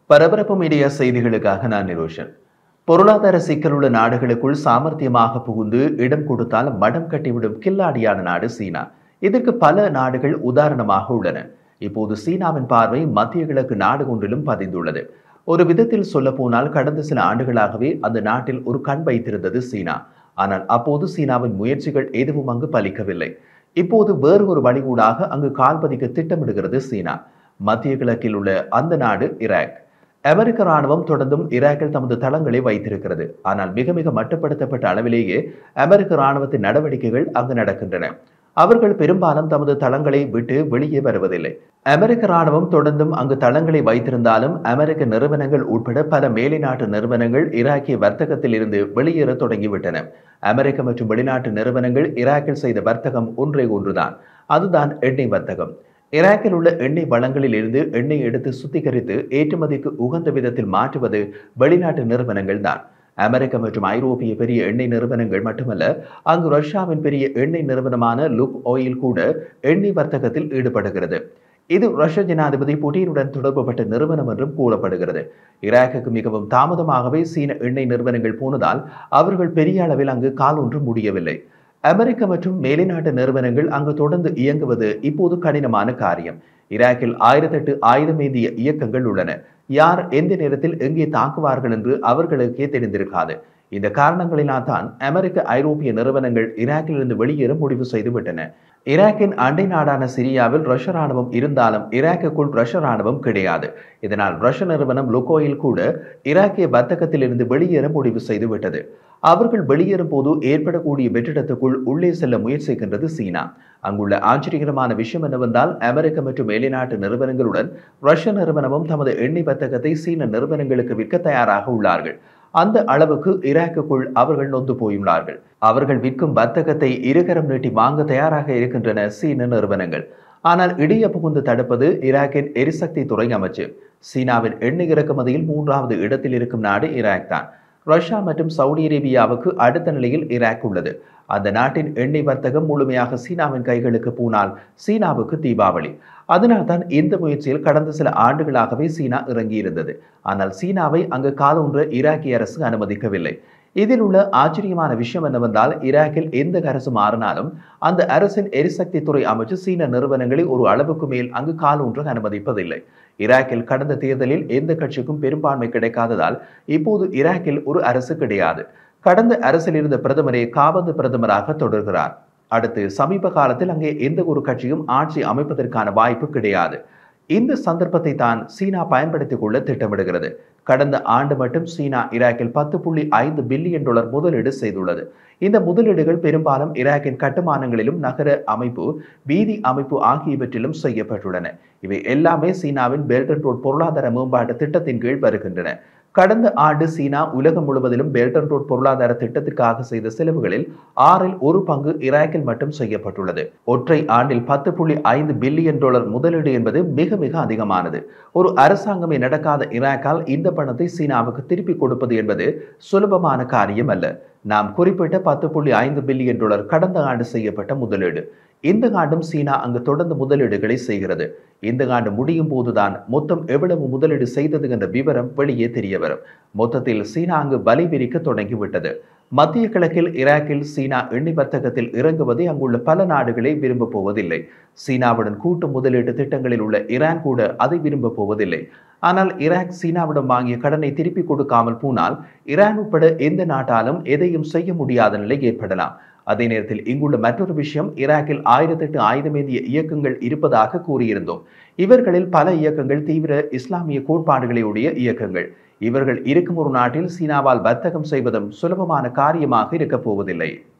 பரபரப்பு மீடியா செய்திகளுக்காக நான் நிரோஷன் பொருளாதார சிக்கலுள்ள நாடுகளுக்குள் சாமர்த்தியமாக புகுந்து இடம் கொடுத்தால் மடம் கட்டிவிடும் கில்லாடியான நாடு சீனா இதற்கு பல நாடுகள் உதாரணமாக உள்ளன இப்போது சீனாவின் பார்வை மத்திய கிழக்கு நாடு ஒன்றிலும் பதிந்துள்ளது ஒரு விதத்தில் சொல்ல போனால் கடந்த சில ஆண்டுகளாகவே அந்த நாட்டில் ஒரு கண் வைத்திருந்தது சீனா ஆனால் அப்போது சீனாவின் முயற்சிகள் எதுவும் அங்கு பலிக்கவில்லை இப்போது வேறு ஒரு வழிகூடாக அங்கு கால் பதிக்க திட்டமிடுகிறது சீனா மத்திய கிழக்கில் உள்ள அந்த நாடு ஈராக் அமெரிக்க ராணுவம் தொடர்ந்தும் ஈராக்கில் தமது தளங்களை வைத்திருக்கிறது ஆனால் மிக மிக மட்டுப்படுத்தப்பட்ட அளவிலேயே அமெரிக்க ராணுவத்தின் நடவடிக்கைகள் அங்கு நடக்கின்றன அவர்கள் பெரும்பாலும் தமது தளங்களை விட்டு வெளியே வருவதில்லை அமெரிக்க ராணுவம் தொடர்ந்தும் அங்கு தளங்களை வைத்திருந்தாலும் அமெரிக்க நிறுவனங்கள் உட்பட பல மேலை நாட்டு நிறுவனங்கள் ஈராக்கிய வர்த்தகத்தில் இருந்து வெளியேற தொடங்கிவிட்டன அமெரிக்க மற்றும் வெளிநாட்டு நிறுவனங்கள் ஈராக்கில் செய்த வர்த்தகம் ஒன்றே ஒன்றுதான் அதுதான் எண்ணெய் வர்த்தகம் ஈராக்கில் உள்ள எண்ணெய் வளங்களில் இருந்து எண்ணெய் எடுத்து சுத்திகரித்து ஏற்றுமதிக்கு உகந்த விதத்தில் மாற்றுவது வெளிநாட்டு நிறுவனங்கள் தான் அமெரிக்க மற்றும் ஐரோப்பிய பெரிய எண்ணெய் நிறுவனங்கள் மட்டுமல்ல அங்கு ரஷ்யாவின் பெரிய எண்ணெய் நிறுவனமான லுக் ஆயில் கூட எண்ணெய் வர்த்தகத்தில் ஈடுபடுகிறது இது ரஷ்ய ஜனாதிபதி புட்டினுடன் தொடர்புபட்ட நிறுவனம் என்றும் கூறப்படுகிறது ஈராக்குக்கு மிகவும் தாமதமாகவே சீன எண்ணெய் நிறுவனங்கள் போனதால் அவர்கள் பெரிய அளவில் அங்கு கால் ஒன்று முடியவில்லை அமெரிக்க மற்றும் மேலைநாட்டு நிறுவனங்கள் அங்கு தொடர்ந்து இயங்குவது இப்போது கடினமான காரியம் ஈராக்கில் ஆயிரத்தெட்டு ஆயுதமேந்திய இயக்கங்கள் உள்ளன யார் எந்த நேரத்தில் எங்கே தாக்குவார்கள் என்று அவர்களுக்கே தெரிந்திருக்காது இந்த காரணங்களினால் தான் அமெரிக்க ஐரோப்பிய நிறுவனங்கள் ஈராக்கிலிருந்து வெளியேற முடிவு செய்து விட்டன ஈராக்கின் அண்டை நாடான சிரியாவில் ரஷ்ய ராணுவம் இருந்தாலும் ஈராக்குக்குள் ரஷ்ய ராணுவம் கிடையாது இதனால் ரஷ்ய நிறுவனம் லுகோயில் கூட ஈராக்கிய வர்த்தகத்தில் இருந்து வெளியேற முடிவு செய்து விட்டது அவர்கள் வெளியேறும் போது ஏற்படக்கூடிய வெற்றிடத்துக்குள் உள்ளே செல்ல முயற்சிக்கின்றது சீனா அங்குள்ள ஆச்சரியகரமான விஷயம் என்னவென்றால் அமெரிக்க மற்றும் வெளிநாட்டு நிறுவனங்களுடன் ரஷ்ய நிறுவனமும் தமது எண்ணெய் வர்த்தகத்தை சீன நிறுவனங்களுக்கு விற்க தயாராக உள்ளார்கள் அந்த அளவுக்கு ஈராக்குக்குள் அவர்கள் நொந்து போயுள்ளார்கள் அவர்கள் விற்கும் வர்த்தகத்தை இருகரம் நீட்டி வாங்க தயாராக இருக்கின்றன சீன நிறுவனங்கள் ஆனால் இடிய புகுந்து தடுப்பது ஈராக்கின் எரிசக்தி துறை அமைச்சு சீனாவின் எண்ணெய் இறக்குமதியில் மூன்றாவது இடத்தில் இருக்கும் நாடு ஈராக் தான் ரஷ்யா மற்றும் சவுதி அரேபியாவுக்கு அடுத்த நிலையில் ஈராக் உள்ளது அந்த நாட்டின் எண்ணெய் வர்த்தகம் முழுமையாக சீனாவின் கைகளுக்கு போனால் சீனாவுக்கு தீபாவளி அதனால்தான் இந்த முயற்சியில் கடந்த சில ஆண்டுகளாகவே சீனா இறங்கியிருந்தது ஆனால் சீனாவை அங்கு காலொன்ற ஈராக்கிய அரசு அனுமதிக்கவில்லை இதில் உள்ள ஆச்சரியமான விஷயம் என்னவென்றால் ஈராக்கில் எந்த அரசு மாறினாலும் அந்த அரசின் எரிசக்தி துறை அமைச்சு சீன நிறுவனங்களை ஒரு அளவுக்கு மேல் அங்கு கால் ஒன்று அனுமதிப்பதில்லை ஈராக்கில் கடந்த தேர்தலில் எந்த கட்சிக்கும் பெரும்பான்மை கிடைக்காததால் இப்போது ஈராக்கில் ஒரு அரசு கிடையாது கடந்த அரசில் இருந்த பிரதமரே காபந்து பிரதமராக தொடர்கிறார் அடுத்து சமீப காலத்தில் அங்கே எந்த ஒரு கட்சியும் ஆட்சி அமைப்பதற்கான வாய்ப்பு கிடையாது இந்த சந்தர்ப்பத்தை தான் சீனா பயன்படுத்திக் கொள்ள திட்டமிடுகிறது கடந்த ஆண்டு மட்டும் சீனா ஈராக்கில் பத்து புள்ளி ஐந்து பில்லியன் டாலர் முதலீடு செய்துள்ளது இந்த முதலீடுகள் பெரும்பாலும் ஈராக்கின் கட்டுமானங்களிலும் நகர அமைப்பு வீதி அமைப்பு ஆகியவற்றிலும் செய்யப்பட்டுள்ளன இவை எல்லாமே சீனாவின் பெல்ட் அண்ட் ரோட் பொருளாதார மேம்பாட்டு திட்டத்தின் கீழ் வருகின்றன கடந்த ஆண்டு சீனா உலகம் முழுவதிலும் பெல்ட் அண்ட் ரோட் பொருளாதார திட்டத்திற்காக செய்த செலவுகளில் ஆறில் ஒரு பங்கு ஈராக்கில் மட்டும் செய்யப்பட்டுள்ளது ஒற்றை ஆண்டில் பத்து புள்ளி ஐந்து பில்லியன் டாலர் முதலீடு என்பது மிக மிக அதிகமானது ஒரு அரசாங்கமே நடக்காத ஈராக்கால் இந்த பணத்தை சீனாவுக்கு திருப்பி கொடுப்பது என்பது சுலபமான காரியம் அல்ல நாம் குறிப்பிட்ட பத்து புள்ளி ஐந்து பில்லியன் டாலர் கடந்த ஆண்டு செய்யப்பட்ட முதலீடு இந்த ஆண்டும் சீனா அங்கு தொடர்ந்து முதலீடுகளை செய்கிறது இந்த ஆண்டு முடியும் போதுதான் மொத்தம் எவ்வளவு முதலீடு செய்தது என்ற விவரம் வெளியே தெரிய வரும் மொத்தத்தில் சீனா அங்கு பலி விரிக்க தொடங்கிவிட்டது மத்திய கிழக்கில் ஈராக்கில் சீனா எண்ணெய் வர்த்தகத்தில் இறங்குவதை அங்குள்ள பல நாடுகளை விரும்ப போவதில்லை சீனாவுடன் கூட்டு முதலீட்டு திட்டங்களில் உள்ள ஈரான் கூட அதை விரும்ப போவதில்லை ஆனால் ஈராக் சீனாவிடம் வாங்கிய கடனை திருப்பி கொடுக்காமல் போனால் ஈரான் உட்பட எந்த நாட்டாலும் எதையும் செய்ய முடியாத நிலை ஏற்படலாம் அதே நேரத்தில் இங்குள்ள மற்றொரு விஷயம் ஈராக்கில் ஆயிரத்தெட்டு ஆயுதமேந்திய இயக்கங்கள் இருப்பதாக கூறியிருந்தோம் இவர்களில் பல இயக்கங்கள் தீவிர இஸ்லாமிய கோட்பாடுகளை உடைய இயக்கங்கள் இவர்கள் இருக்கும் ஒரு நாட்டில் சீனாவால் வர்த்தகம் செய்வதும் சுலபமான காரியமாக இருக்கப் போவதில்லை